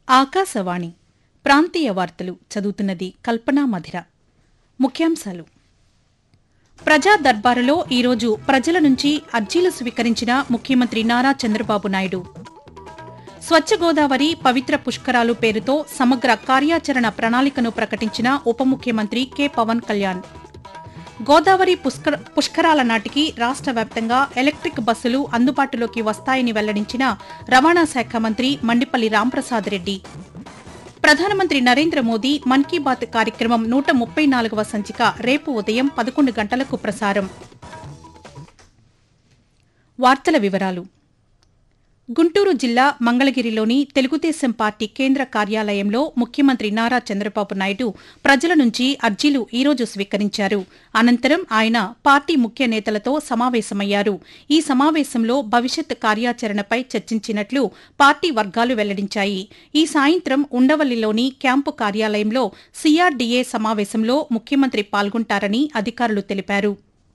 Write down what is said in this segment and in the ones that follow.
ఆకాశవాణి ప్రాంతీయ వార్తలు చదువుతున్నది కల్పనా మధిర ముఖ్యాంశాలు ప్రజా దర్బారులో ఈరోజు ప్రజల నుంచి అర్జీలు స్వీకరించిన ముఖ్యమంత్రి నారా చంద్రబాబు నాయుడు స్వచ్ఛ గోదావరి పవిత్ర పుష్కరాలు పేరుతో సమగ్ర కార్యాచరణ ప్రణాళికను ప్రకటించిన ఉప ముఖ్యమంత్రి కె పవన్ కళ్యాణ్ గోదావరి పుష్కర పుష్కరాల నాటికి రాష్ట్ర వ్యాప్తంగా ఎలక్ట్రిక్ బస్సులు అందుబాటులోకి వస్తాయని వెల్లడించిన రవాణా శాఖ మంత్రి మండిపల్లి రాంప్రసాద్ రెడ్డి ప్రధానమంత్రి నరేంద్ర మోదీ మన్ కీ బాత్ కార్యక్రమం నూట ముప్పై నాలుగవ సంచిక రేపు ఉదయం పదకొండు గంటలకు ప్రసారం వార్తల వివరాలు గుంటూరు జిల్లా మంగళగిరిలోని తెలుగుదేశం పార్టీ కేంద్ర కార్యాలయంలో ముఖ్యమంత్రి నారా చంద్రబాబు నాయుడు ప్రజల నుంచి అర్జీలు ఈరోజు స్వీకరించారు అనంతరం ఆయన పార్టీ ముఖ్య నేతలతో సమావేశమయ్యారు ఈ సమావేశంలో భవిష్యత్ కార్యాచరణపై చర్చించినట్లు పార్టీ వర్గాలు వెల్లడించాయి ఈ సాయంత్రం ఉండవల్లిలోని క్యాంపు కార్యాలయంలో సీఆర్డీఏ సమావేశంలో ముఖ్యమంత్రి పాల్గొంటారని అధికారులు తెలిపారు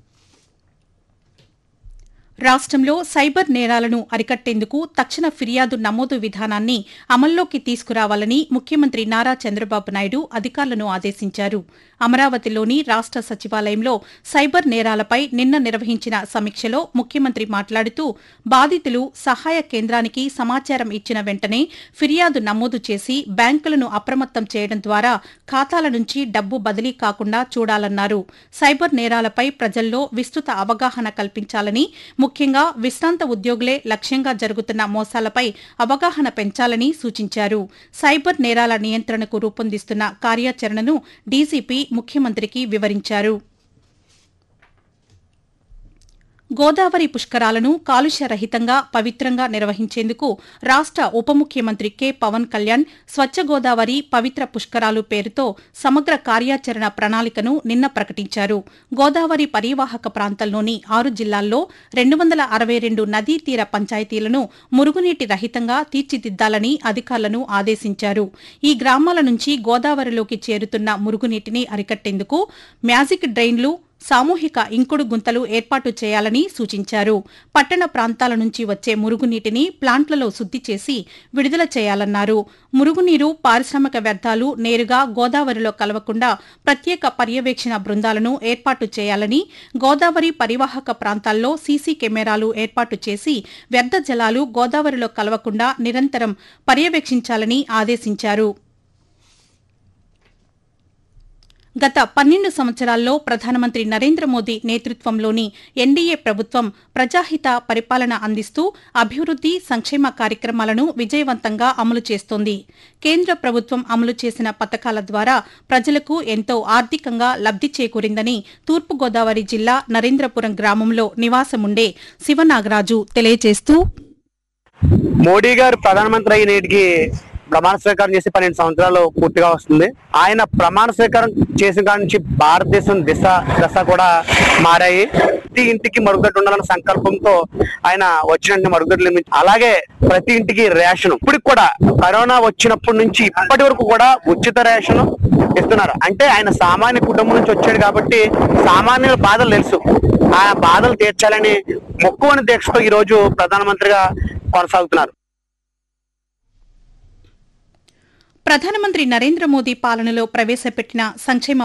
రాష్ట్రంలో సైబర్ నేరాలను అరికట్టేందుకు తక్షణ ఫిర్యాదు నమోదు విధానాన్ని అమల్లోకి తీసుకురావాలని ముఖ్యమంత్రి నారా చంద్రబాబు నాయుడు అధికారులను ఆదేశించారు అమరావతిలోని రాష్ట్ర సచివాలయంలో సైబర్ నేరాలపై నిన్న నిర్వహించిన సమీక్షలో ముఖ్యమంత్రి మాట్లాడుతూ బాధితులు సహాయ కేంద్రానికి సమాచారం ఇచ్చిన వెంటనే ఫిర్యాదు నమోదు చేసి బ్యాంకులను అప్రమత్తం చేయడం ద్వారా ఖాతాల నుంచి డబ్బు బదిలీ కాకుండా చూడాలన్నారు సైబర్ నేరాలపై ప్రజల్లో విస్తృత అవగాహన కల్పించాలని ముఖ్యంగా విశ్రాంత ఉద్యోగులే లక్ష్యంగా జరుగుతున్న మోసాలపై అవగాహన పెంచాలని సూచించారు సైబర్ నేరాల నియంత్రణకు రూపొందిస్తున్న కార్యాచరణను డీజీపీ ముఖ్యమంత్రికి వివరించారు గోదావరి పుష్కరాలను కాలుష్య రహితంగా పవిత్రంగా నిర్వహించేందుకు రాష్ట ఉప ముఖ్యమంత్రి కె పవన్ కళ్యాణ్ స్వచ్ఛ గోదావరి పవిత్ర పుష్కరాలు పేరుతో సమగ్ర కార్యాచరణ ప్రణాళికను నిన్న ప్రకటించారు గోదావరి పరివాహక ప్రాంతంలోని ఆరు జిల్లాల్లో రెండు వందల అరవై రెండు నదీ తీర పంచాయతీలను మురుగునీటి రహితంగా తీర్చిదిద్దాలని అధికారులను ఆదేశించారు ఈ గ్రామాల నుంచి గోదావరిలోకి చేరుతున్న మురుగునీటిని అరికట్టేందుకు మ్యాజిక్ డ్రైన్లు సామూహిక ఇంకుడు గుంతలు ఏర్పాటు చేయాలని సూచించారు పట్టణ ప్రాంతాల నుంచి వచ్చే మురుగునీటిని ప్లాంట్లలో శుద్ది చేసి విడుదల చేయాలన్నారు మురుగునీరు పారిశ్రామిక వ్యర్థాలు నేరుగా గోదావరిలో కలవకుండా ప్రత్యేక పర్యవేక్షణ బృందాలను ఏర్పాటు చేయాలని గోదావరి పరివాహక ప్రాంతాల్లో సీసీ కెమెరాలు ఏర్పాటు చేసి వ్యర్థ జలాలు గోదావరిలో కలవకుండా నిరంతరం పర్యవేక్షించాలని ఆదేశించారు గత పన్నెండు సంవత్సరాల్లో ప్రధానమంత్రి నరేంద్ర మోదీ నేతృత్వంలోని ఎన్డీఏ ప్రభుత్వం ప్రజాహిత పరిపాలన అందిస్తూ అభివృద్ది సంక్షేమ కార్యక్రమాలను విజయవంతంగా అమలు చేస్తోంది కేంద్ర ప్రభుత్వం అమలు చేసిన పథకాల ద్వారా ప్రజలకు ఎంతో ఆర్థికంగా లబ్ది చేకూరిందని తూర్పుగోదావరి జిల్లా నరేంద్రపురం గ్రామంలో నివాసముండే శివనాగరాజు తెలియజేస్తూ మోడీ గారు ప్రధానమంత్రి అయ్యి నేటికి ప్రమాణ స్వీకారం చేసి పన్నెండు సంవత్సరాలు పూర్తిగా వస్తుంది ఆయన ప్రమాణ స్వీకారం చేసిన కాడి నుంచి భారతదేశం దిశ దశ కూడా మారాయి ప్రతి ఇంటికి మరుగుదొడ్డి ఉండాలన్న సంకల్పంతో ఆయన వచ్చిన మరుగుదొడ్లు నిర్మించి అలాగే ప్రతి ఇంటికి రేషన్ ఇప్పటికి కూడా కరోనా వచ్చినప్పటి నుంచి ఇప్పటి వరకు కూడా ఉచిత రేషన్ ఇస్తున్నారు అంటే ఆయన సామాన్య కుటుంబం నుంచి వచ్చాడు కాబట్టి సామాన్యుల బాధలు తెలుసు ఆ బాధలు తీర్చాలని మొక్కువని దీక్షతో ఈ రోజు ప్రధానమంత్రిగా కొనసాగుతున్నారు ప్రధానమంత్రి నరేంద్ర మోదీ పాలనలో ప్రవేశపెట్టిన సంక్షేమ